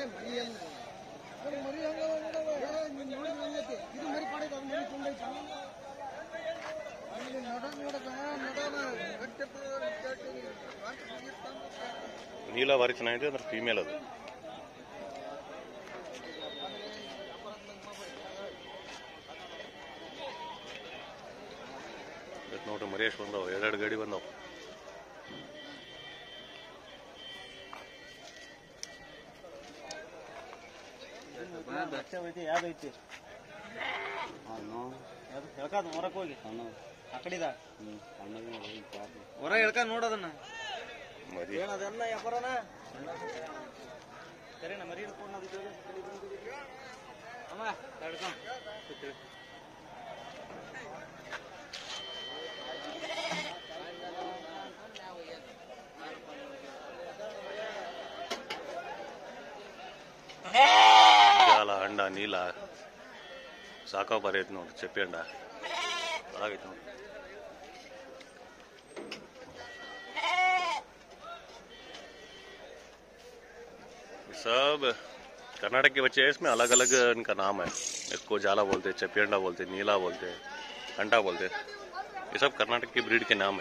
ಇದು ಮರಿ ಪಾಡಿದ ಅದು ಮರಿ ತುಂಡೈತಿ ಅಲ್ಲಿ ನಡ ನೋಡದ ನಡನ ಗಟ್ಟಿರ್ತದ ಗಟ್ಟಿ ನೀಲ ಭಾರಿ ಚೆನ್ನಾಗಿದೆ ಅಂದ್ರೆ ಫೀಮೇಲ್ ಅದು ಇವತ್ತು ನೋಡ್ರಿ ಮರಿ ಎಷ್ಟು ಬಂದವು ಎರಡೆರಡು ಗಾಡಿ ಬಂದವು ಯಾವ್ದೈತಿ ಹೇಳ್ಕಾದ ಹೊರಕ್ ಹೋಗಿ ಆ ಕಡಿದ ಹೊರ ಹೇಳ್ಕ ನೋಡೋದನ್ನ ಮರಿ ಏನದನ್ನ ವ್ಯಾಪಾರನ ಸರಿನಾ ಮರಿ ಹಿಡ್ಕೊಂಡು ಅದು ಅಮ್ಮ ತಡ್ಕೊ ಜಾಲ ಅಂಡ ನೀಲ ಸಾಕೋ ಬರೀ ಐತಿ ನೋಡಿ ಚಪ್ಪಿ ಅಂಡ ಆಗೈತೆ ನೋಡಿ सब कर्नाटक के बच्चे हैं इसमें अलग अलग इनका नाम है इसको जाला बोलते हैं चपी अंडा बोलते हैं नीला बोलते हैं अंडा बोलते हैं ये सब कर्नाटक की ब्रीड के नाम है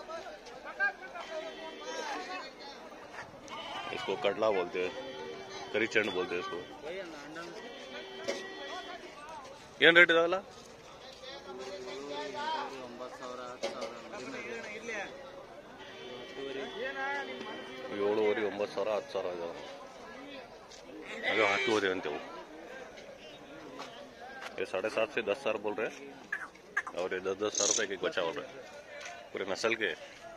इसको कटला बोलते हैं करी चंड बोलते हैं इसको ಏನ್ ರೇಟ್ ಇದಾವಲ್ಲ ಏಳುವರೆ ಒಂಬತ್ತು ಸಾವಿರ ಹತ್ತು ಸಾವಿರ ಇದಾವೆ अगर हथुआरे अंते वो ये साढ़े सात से दस हजार बोल रहे हैं और ये दस दस हजार रुपए के एक बच्चा बोल रहे हैं पूरे नस्ल के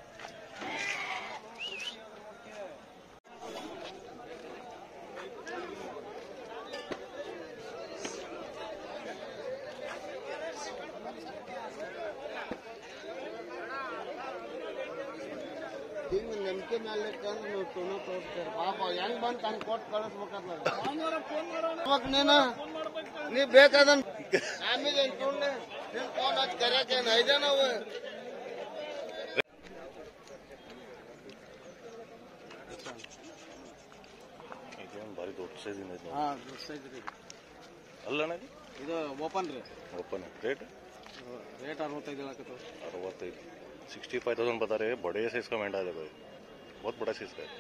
ಹಿಂಗ್ ನಂಬಿಕೆ ಮೇಲೆ ತಂದು ನೀವು ತುಣು ತೋರಿಸ್ತೀರ ಪಾಪ ಹೆಂಗ್ ಬಂದ್ ತಂದು ಕೊಟ್ಟು ಕಳಿಸ್ಬೇಕಲ್ಲ ನೀನು ನೀ ಬೇಕಾದನ್ ಆಮೇಲೆ ತುಣ್ಣೆ ನಿನ್ ಫೋನ್ ಹಚ್ಚಿ ಕರೆಯಕೇನು ಐದೇ ನಾವು ಇದೇನು ಭಾರಿ ದೊಡ್ಡ ಸೈಜ್ ಇದೆ ಹಾ ಸೈಜ್ ರೀ ಅಲ್ಲ ಅಣ್ಣ ಇದು ಇದು ಓಪನ್ ರೀ ओपन है रेट ರೇಟ್ ಅರವತ್ತೈದು ಹೇಳಕತ್ತವ अरवत्तैद सिक्सटी फाइव थाउजेंड बता रहे हैं बड़े साइज का मेंढा है भाई बहुत बड़ा साइज का है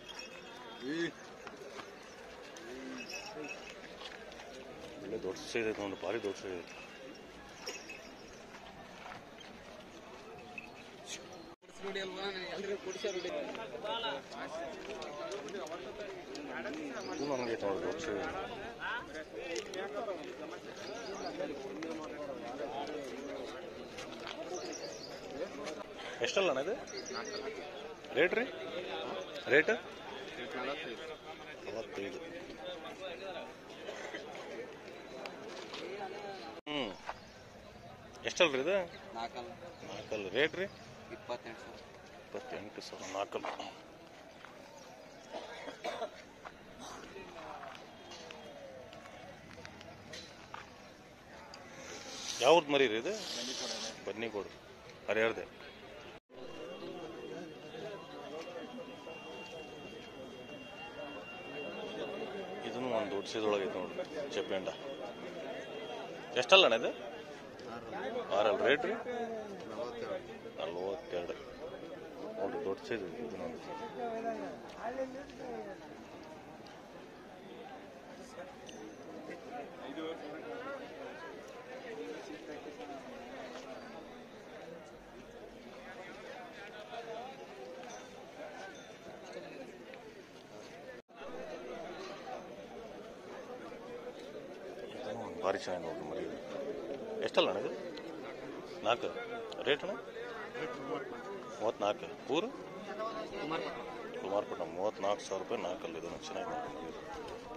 ಒಳ್ಳೆ ದೊಡ್ಡ ಸೈಜ್ ಐತೆ ನೋಡಿ ಭಾರಿ ದೊಡ್ಡ ಸೈಜ್ ಐತೆ ಇದು ನಮಗೆ ನೋಡಿ ದೊಡ್ಡ ಸೈಜ್ ಎಷ್ಟಲ್ಲ ಅಣ್ಣ ಇದು ರೇಟ್ ರೀ ರೇಟ್ ನಲವತ್ತೈದು ಹ್ಞೂ ಎಷ್ಟಲ್ರಿ ಇದು ನಾಲ್ಕಲ್ಲ ನಾಲ್ಕಲ್ಲ ರೇಟ್ ರೀ ಇಪ್ಪತ್ತೆಂಟು ಸಾವಿರ ಇಪ್ಪತ್ತೆಂಟು ಸಾವಿರ ನಾಲ್ಕಲ್ಲ ಯಾವ್ದು ಮರಿ ರೀ ಇದು ಬನ್ನಿ ಕೊಡು ಹರಿಹರ್ದೆ ಇದನ್ನು ಒಂದು ದೊಡ್ಡ ಸೈಜ್ ಐತೆ ನೋಡ್ರಿ ಚೆಪ್ಪೆಂಡ ಎಷ್ಟಲ್ಲ ಅಣ್ಣ ಇದು ಆರಲ್ಲ ರೇಟ್ ರೀ ನಲ್ವತ್ತೆರಡು ನೋಡ್ರಿ ದೊಡ್ಡ ಸೈಜ್ ಇದು ನೋಡಿ ಇದನ್ನು ಭಾರಿ ಚೆನ್ನಾಗಿ ನೋಡ್ರಿ ಮರಿ ಇದು. ಎಷ್ಟಲ್ಲ ಅಣ್ಣ ಇದು ನಾಲ್ಕು ರೇಟ್ ಅಣ್ಣ ಮೂವತ್ತ್ನಾಲ್ಕು ಊರು ಕುಮಾರಪಟ್ಟಣ ಮೂವತ್ತ್ನಾಲ್ಕು ಸಾವಿರ ರೂಪಾಯಿ ನಾಲ್ಕಲ್ಲಿ ಇದನ್ನು ಚೆನ್ನಾಗಿ ನೋಡ್ರಿ ಮರಿ ಇದು.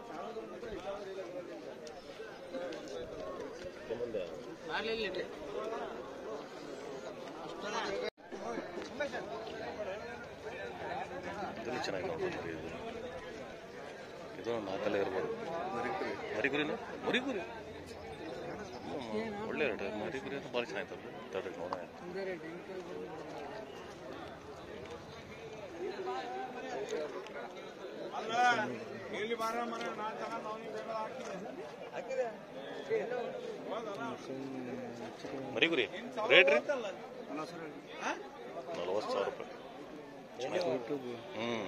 ಇದನ್ನು ಚೆನ್ನಾಗಿ ನೋಡ್ರಿ ಮರಿ ಇದು ಇದು ನಾಲ್ಕಲ್ಲೇ ಇರ್ಬೋದು ಮರಿಗುರಿನ ಮರಿಗುರಿ ಹ್ಮ್, ಒಳ್ಳೆ ರೇಟ್ ಮರಿಗುರಿ ಅಂತ ಭಾಳ ಚೆನ್ನಾಗಿತ್ತಲ್ಲ ತಡ್ರಿ ನೋಡೋಣ ಮರಿ ಗುರಿ ರೇಟ್ ರೀ ನಲವತ್ತು ಸಾವಿರ ರೂಪಾಯಿ ಚೆನ್ನಾಗಿದೆ. ಹ್ಮ್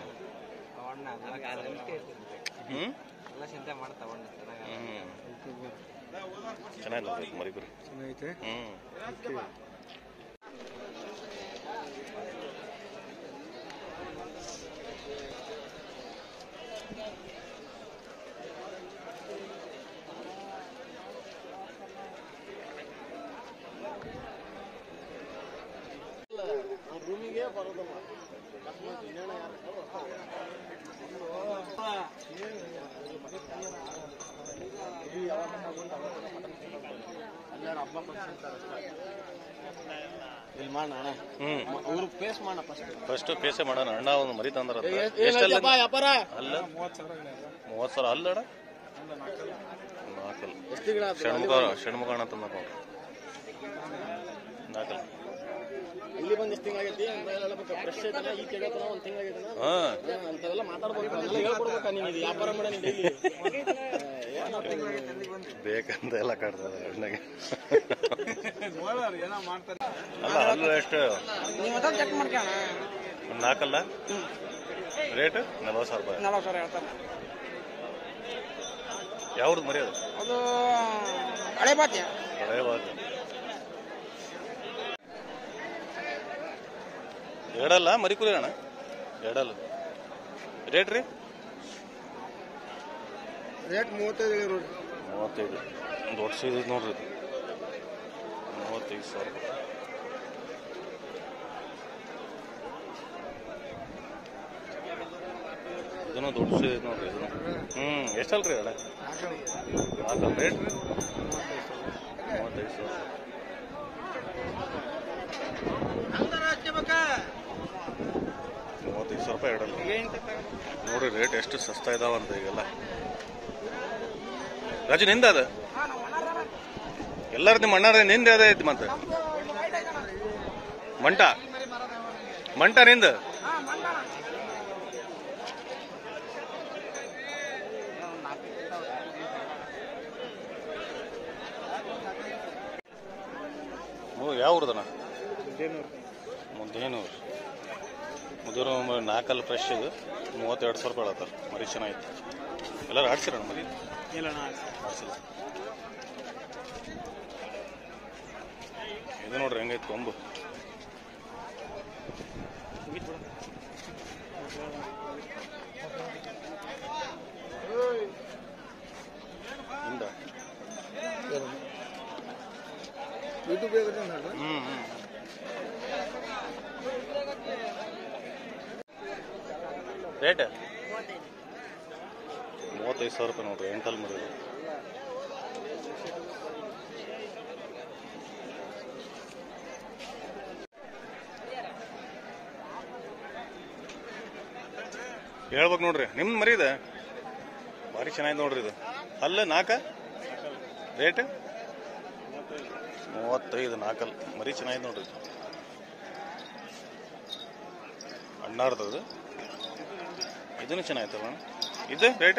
ಹ್ಮ್ ಎಲ್ಲ ಚಿಂತೆ ಮಾಡ್ತಾ ಒಳ್ಳೆ ಚೆನ್ನಾಗಿ ಹ್ಮ್ ಚೆನ್ನಾಗಿಲ್ಲ ರೀ ಮರಿ ಗುರಿ ಹ್ಮ್ ರೂಮಿಗೆ ಬರೋದಮ್ಮ ಅಕಸ್ಮಾತ್ ಇನ್ನೇನೋ ಯಾರು ಅಲ್ಲಾರ ಹಬ್ಬ ಇಲ್ಲಿ ಮಾಡೋಣ ಅಣ್ಣ ಹ್ಮ್ ಅವ್ರು ಫೇಸ್ ಮಾಡೋಣ ಫಸ್ಟ್ ಫಸ್ಟ್ ಪೇಸೆ ಮಾಡೋಣ ಅಣ್ಣ ಒಂದು ಮರಿ ತಂದ್ರ ಎಷ್ಟೆಲ್ಲ ವ್ಯಾಪಾರ ಅಲ್ಲ ಮೂವತ್ತು ಸಾವಿರ ಅಲ್ಲ ಅಣ್ಣ ನಾಲ್ಕಲ್ಲ ಎಷ್ಟು ತಿಂಗಳ ಷಣ್ಮುಖ ಷಣ್ಮುಖ ಅಣ್ಣ ತಂದ ನೋಡ್ರಿ ನಾಲ್ಕಲ್ಲ ಇಲ್ಲಿ ಬಂದು ಎಷ್ಟು ತಿಂಗಳಾಗೈತಿ ಫ್ರೆಶ್ ಐತನ ಈ ಕೇಳತ್ತನ ಒಂದು ತಿಂಗಳಾಗೈತನ ಹಾ ಅಂತೆಲ್ಲ ಮಾತಾಡ್ಬೇಕು ಅದೆಲ್ಲ ಹೇಳ್ಕೊಡ್ಬೇಕಾ ನೀನು ಇದು ವ್ಯಾಪಾರ ಮಾಡ ನೀನು ಡೈಲಿ ಬೇಕಂತ ಎಲ್ಲ ಕಾಡ್ತದೆ ಅಣ್ಣಗೆ ಅಲ್ಲ ಅಲ್ಲ ಎಷ್ಟು ನೀವು ಅದನ್ನ ಚೆಕ್ ಮಾಡ್ಕೋಣ ಒಂದು ನಾಲ್ಕಲ್ಲ ರೇಟ್ ನಲ್ವತ್ತು ಸಾವಿರ ರೂಪಾಯಿ ನಲವತ್ತು ಸಾವಿರ ಹೇಳ್ತಾರೆ ಯಾವ್ದು ಮರಿ ಅದು ಅದು ಹಳೆ ಬಾತ್ಯ ಹಳೆಯವಾಗ ಎರಡಲ್ಲ ಮರಿ ಕುರಿ ಅಣ್ಣ ಎರಡಲ್ಲ ರೇಟ್ ರೀ ರೇಟ್ ಮೂವತ್ತೈದು ಹೇಳಿ ನೋಡಿ ಮೂವತ್ತೈದು ಒಂದು ವರ್ಷ ಇದೆ ನೋಡ್ರಿ ಇದು ಮೂವತ್ತೈದು ಸಾವಿರ ರೂಪಾಯಿ ಇದನ್ನು ದೊಡ್ಡ ಸೈಜ್ ಐತೆ ನೋಡ್ರಿ ಇದನ್ನು ಹ್ಮ್ ಎಷ್ಟಲ್ರಿ ಅಣ್ಣ ನಾಲ್ಕಲ್ಲ ರೇಟ್ ರೀ ಮೂವತ್ತೈದು ಸಾವಿರ ಮೂವತ್ತೈದು ಸಾವಿರ ರೂಪಾಯಿ ಎರಡಲ್ಲ ನೋಡ್ರಿ ರೇಟ್ ಎಷ್ಟು ಸಸ್ತಾ ಇದಾವಂತ ಈಗೆಲ್ಲ ರಾಜು ನಿಂದ ಅದ ಎಲ್ಲರ ನಿಮ್ಮ ಅಣ್ಣಾರ ನಿಂದ ಅದ ಐತಿ ಮತ್ತೆ ಮಂಟ ಮಂಟ ನಿಂದ ಹ್ಞೂ ಯಾವ ಊರದನ ಮುದ್ದೇನೂರು ಮುದ್ದೇನೂರು ನಾಲ್ಕಲ್ಲಿ ಫ್ರೆಶ್ ಇದು ಮೂವತ್ತೆರಡು ಸಾವಿರ ರೂಪಾಯಿ ಹೇಳತ್ತಾರ ಮರಿ ಚೆನ್ನಾಗಿತ್ತು ಎಲ್ಲರೂ ಆಡ್ಸಿರೋಣ ಮರಿ ಆಡ್ಸಿಲ್ಲ ಇದು ನೋಡ್ರಿ ಹೆಂಗೈತೆ ಕೊಂಬು ಹಿಂದ ಯೂಟ್ಯೂಬ್ ಹ್ಮ್ ಹ್ಮ್ ರೇಟ್ ಮೂವತ್ತೈದು ಸಾವಿರ ರೂಪಾಯಿ ನೋಡ್ರಿ ಎಂಟಲ್ ಮರಿ ಇದು. ಹೇಳ್ಬೇಕು ನೋಡ್ರಿ ನಿಮ್ದು ಮರಿ ಇದೆ ಭಾರಿ ಚೆನ್ನಾಗಿದೆ ನೋಡ್ರಿ ಇದು ಅಲ್ಲ ನಾಲ್ಕ ರೇಟ್ ಮೂವತ್ತೈದು ನಾಲ್ಕಲ್ ಮರಿ ಚೆನ್ನಾಗಿದೆ ನೋಡ್ರಿ ಇದು. ಅಣ್ಣಾರ್ದು ಇದನ್ನು ಚೆನ್ನಾಗಿತ್ತಲ್ಲ ಇದು ರೇಟ್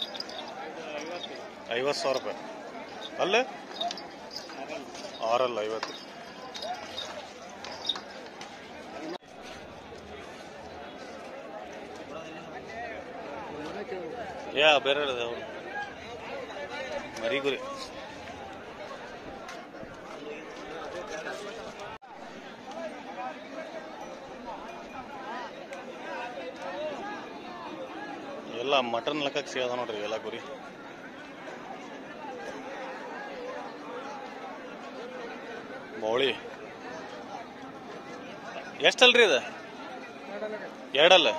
ಐವತ್ತು ಸಾವಿರ ರೂಪಾಯಿ ಅಲ್ಲ ಆರಲ್ಲ ಐವತ್ತು ಯಾ ಬೇರೆ ಅವ್ರು ಮರಿ ಗುರಿ ಎಲ್ಲ ಮಟನ್ ಲೆಕ್ಕಕ್ಕೆ ಸಿಗದ ನೋಡ್ರಿ ಎಲ್ಲ ಗುರಿ ಬೌಳಿ ಎಷ್ಟಲ್ರಿ ಇದು ಎರಡಲ್ಲ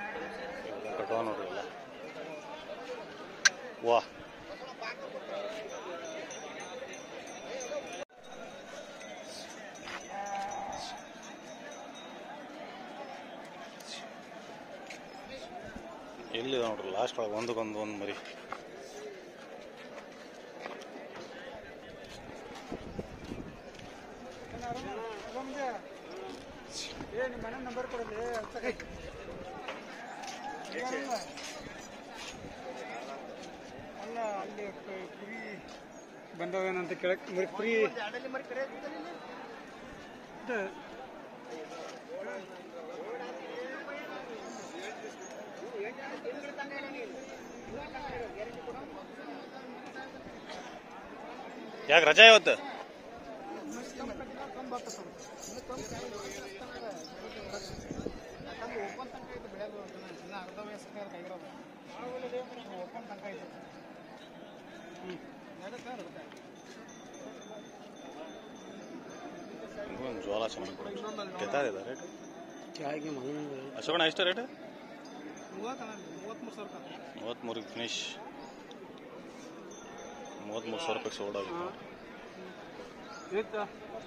ಕಟ್ಟುವ ನೋಡ್ರಿ ಎಲ್ಲ ವಾ ಎಲ್ಲಿ ನೋಡ್ರಿ ಲಾಸ್ಟ್ ಒಳಗೆ ಒಂದಕ್ಕೊಂದು ಒಂದು ಮರಿ ಮನೆ ನಂಬರ್ ಕೊಡಲಿ ಅಲ್ಲ ಅಲ್ಲಿ ಕ- ಕುರಿ ಬಂದವೇನಂತ ಕೇಳಕ್ ಮರಿ ಕುರಿ ಇದು ಯಾಕೆ ರಜಾ ಇವತ್ತು ಒಂದು ಜೋಳ ಚೆನ್ನಾಗಿ ಕೆತ್ತಾ ಇದೆ ರೇಟ್ ಕೆಳಗೆ ಮಗನ ಅಶೋಕಣ ಎಷ್ಟು ರೇಟ್ ಮೂವತ್ಮೂರು ಸಾವಿರ ಮೂವತ್ತ್ಮೂರಿಗೆ ಫಿನಿಶ್ ಮೂವತ್ತ್ಮೂರು ಸಾವಿರ ರೂಪಾಯಿ ಸೋಲ್ಡ್ ಆಗುತ್ತೆ ಇತ್ತು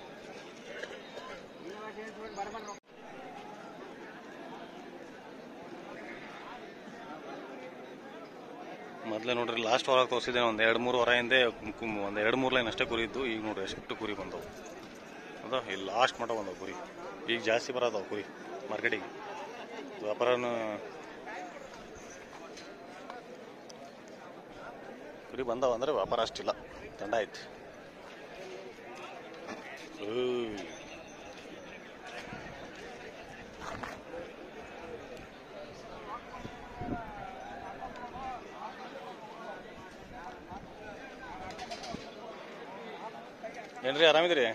ಮೊದಲೇ ನೋಡ್ರಿ ಲಾಸ್ಟ್ ವಾರ ತೋರಿಸಿದೆ ಒಂದು ಎರಡು ಮೂರು ವಾರ ಹಿಂದೆ ಒಂದು ಎರಡು ಮೂರು ಲೈನ್ ಅಷ್ಟೇ ಕುರಿ ಇದ್ದು ಈಗ ನೋಡ್ರಿ ಎಷ್ಟು ಕುರಿ ಬಂದವು ಅದ ಇಲ್ಲಿ ಲಾಸ್ಟ್ ಮಟ್ಟ ಬಂದವು ಕುರಿ ಈಗ ಜಾಸ್ತಿ ಬರೋದವು ಕುರಿ ಮಾರ್ಕೆಟಿಗೆ ವ್ಯಾಪಾರನು ಕುರಿ ಬಂದವ ಅಂದ್ರೆ ವ್ಯಾಪಾರ ಅಷ್ಟಿಲ್ಲ ದಂಡ ಐತಿ ಓಯ್. ಏನ್ರಿ ಆರಾಮಿದ್ರಿ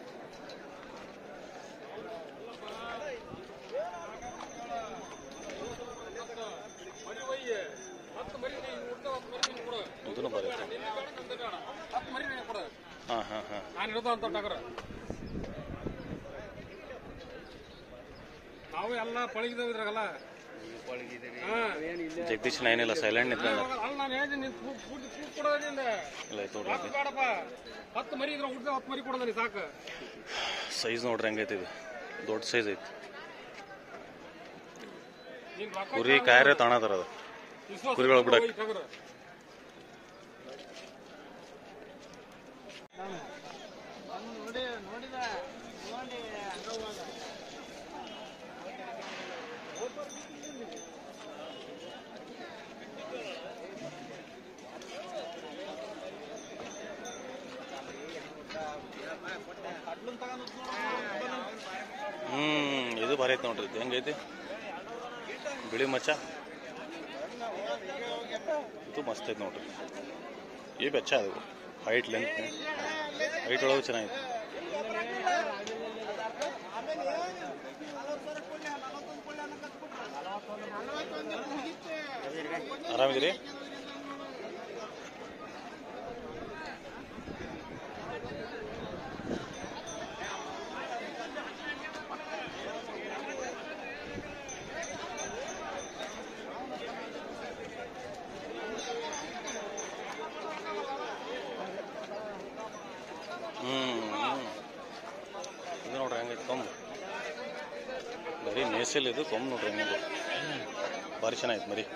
ಇದನ್ನು ಬರುತ್ತೆ ಹಾಂ ಹಾಂ ಹಾಂ ನಾನು ಇರೋದು ಅಂತ ಟಗರ ನಾವು ಎಲ್ಲ ಪಳಗಿದಾವ ಇದ್ರಾಗಲ್ಲ ಹಾ. ಜಗದೀಶ್ ಏನಿಲ್ಲ ಸೈಲೆಂಟ್ ನಿಂತ ಅಲ್ಲ ನಾನು ಹೇಳಿದ್ದೀನಿ ನೀನು ಪೂ- ಪೂರ್ತಿ ಪೂ ಕೊಡೋದ್ರಿಂದ ಇಲ್ಲ ಐತೆ ನೋಡ್ರಿ ಹತ್ತು ಬೇಡಪ್ಪ ಹತ್ತು ಮರಿ ಇದ್ರೆ ಹುಡ್ಗ ಹತ್ತು ಮರಿ ಕೊಡೋದ ನೀ ಸಾಕು ಸೈಜ್ ನೋಡ್ರಿ ಹೆಂಗೈತಿ ಇದು ದೊಡ್ಡ ಸೈಜ್ ಐತಿ ನೀನ್ ರೊಕ್ಕ ಕುರಿ ಕಾಯರೆ ತಾಣದಾರ ಅದು ವಿಶ್ವಾಸ ಕುರಿಗಳು ಬಿಡಕ್. ಹೋಗಿ ಟಗರ ನೋಡಿ ನೋಡಿದ ನೋಡಿ ಹಂಗವಾಗ ಹ್ಮ್ ಇದು ಭಾರಿ ಐತಿ ನೋಡ್ರಿ ಇದು ಹೆಂಗೈತಿ ಬಿಳಿ ಮಚ್ಚ ಇದು ಮಸ್ತ್ ಐತಿ ನೋಡ್ರಿ ಈ ಬೆಚ್ಚ ಅದು ಹೈಟ್ ಲೆಂತ್ ಹೈಟ್ ಒಳಗೆ ಚೆನ್ನಾಗೈತಿ ಆರಾಮಿದ್ದೀರಿ ಹ್ಮ್ ಹ್ಮ್. ಇದು ನೋಡ್ರಿ ಹೆಂಗೈತಿ ಕೊಂಬು ಬರೀ ನೇಸಲ್ ಇದು ಕೊಂಬು ನೋಡ್ರಿ ಹೆಂಗಿದೆ ಭಾರಿ ಚೆನ್ನಾಗೈತೆ ಮರಿ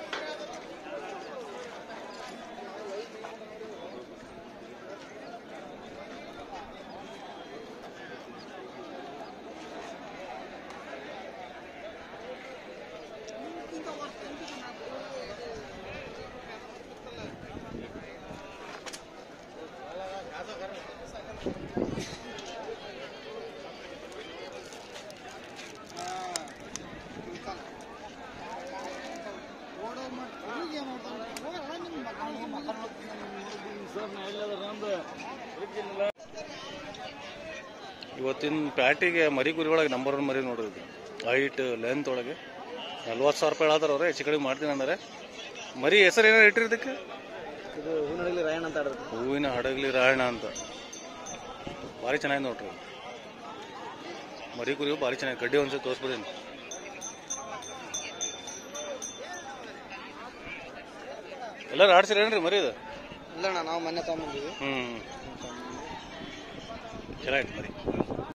ಇವತ್ತಿನ ಪ್ಯಾಟಿಗೆ ಮರಿ ಕುರಿ ಒಳಗೆ ನಂಬರ್ ಒನ್ ಮರಿ ನೋಡ್ರಿ ಇದು ಹೈಟ್ ಲೆಂತ್ ಒಳಗೆ ನಲ್ವತ್ತು ಸಾವಿರ ರೂಪಾಯಿ ಹೇಳ್ತಾರ ಅವ್ರೆ ಹೆಚ್ಚು ಕಡಿಮೆ ಮಾಡ್ತೀನಿ ಅಂದರೆ ಮರಿ ಹೆಸರು ಏನಾರು ಇಟ್ಟಿರಿ ಇದಕ್ಕೆ ಇದು ಹೂನಡಗಲಿ ರಾಯಣ್ಣ ಅಂತ ಆಡೋದು ಹೂವಿನ ಹಡಗಲಿ ರಾಯಣ ಅಂತ ಭಾರಿ ಚೆನ್ನಾಗಿ ನೋಡ್ರಿ ಇದು. ಮರಿ ಕುರಿಯು ಭಾರಿ ಚೆನ್ನಾಗಿ ಕಡ್ಡಿ ಒಂದ್ಸತಿ ತೋರಿಸ್ಬಿಡೀನಿ ಎಲ್ಲರೂ ಆಡ್ಸಿರೇನ್ರಿ ಮರಿ ಇದು ಇಲ್ಲ ಅಣ್ಣ ನಾವು ಮೊನ್ನೆ ತಗೊಂಬಂದಿವಿ ಹ್ಞೂ ಚೆನ್ನಾಗಿತ್ತು ಮರಿ